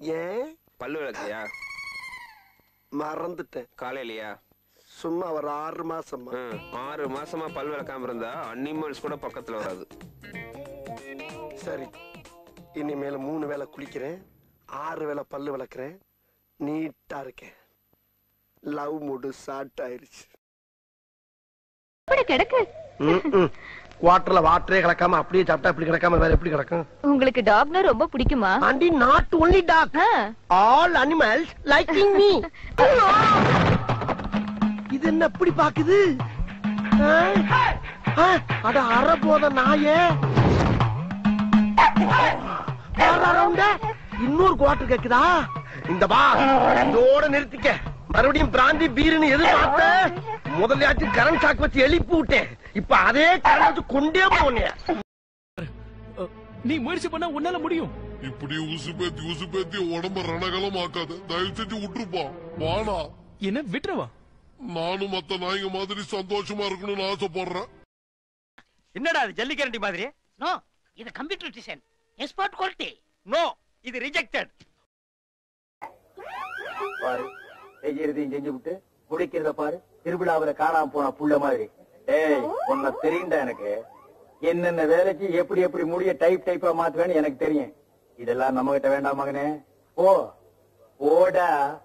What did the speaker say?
ஏன் பல்லு விளக்கியா மறந்துட்டேன் காலையிலயா சும்மா ஒரு ஆறு மாசமா ம், ஆறு மாசமா பல் விளக்காம இருந்தா அனிமல்ஸ் கூட பக்கத்துல வராது சரி இனிமேல மூணு வேளை குளிக்கிறேன் ஆறு வேளை பல்லு விளக்குறேன் நீட்டா இருக்கேன் லவ் மூடு ஸ்டார்ட் ஆயிருச்சு இப்படி கிடக்கு குவாட்டர்ல வாட்டரே கிடக்காம அப்படியே சாப்பிட்டா இப்படி கிடக்காம வேற எப்படி கிடக்கும் உங்களுக்கு டாக்னா ரொம்ப பிடிக்குமா aunty not only dog ah. All animals liking me இது என்ன எப்படி பாக்குது ஆ? ஆ, அட அற போத நாயே வாடா ரவுண்ட. இன்னொரு குவாட்டர் கேக்குதா இந்த பா இதோட நிறுத்திக்க மறுபடியும் பிராந்தி பீருன்னு எதிர்பார்த்த முதல்லையாச்சும் கரண்ட் சாக் வச்சு எழுப்பி விட்டேன் இப்ப அதே கரண்ட் வச்சு கொண்டே போனேன் நீ முயற்சி பண்ணா உன்னால முடியும் இப்படி உசுப்பேத்தி உசுப்பேத்தி உடம்ப ரணகலம் ஆக்காத தயவு செஞ்சு விட்டுருப்பா வாடா என்ன விட்டுறவா நானும் மத்த நாய்ங்க மாதிரி சந்தோஷமா இருக்கணும்னு ஆசைப்படுறேன் என்னடா அது ஜல்லிக்கரண்டி மாதிரி நோ இது computer design export quality no இது ரிஜெக்டட் பாரு செய்யறதையும் செஞ்சு விட்டு குடிக்கிறத பாரு திருவிழாவுல காணாம போன புள்ள மாதிரி ஏய் உன்னை தெரியும்டா எனக்கு என்னென்ன வேலைக்கு எப்படி எப்படி முடிய டைப் டைப்பா மாத்துவேன்னு எனக்கு தெரியும் இதெல்லாம் நம்ம கிட்ட வேண்டாம் மகனே ஓ ஓடா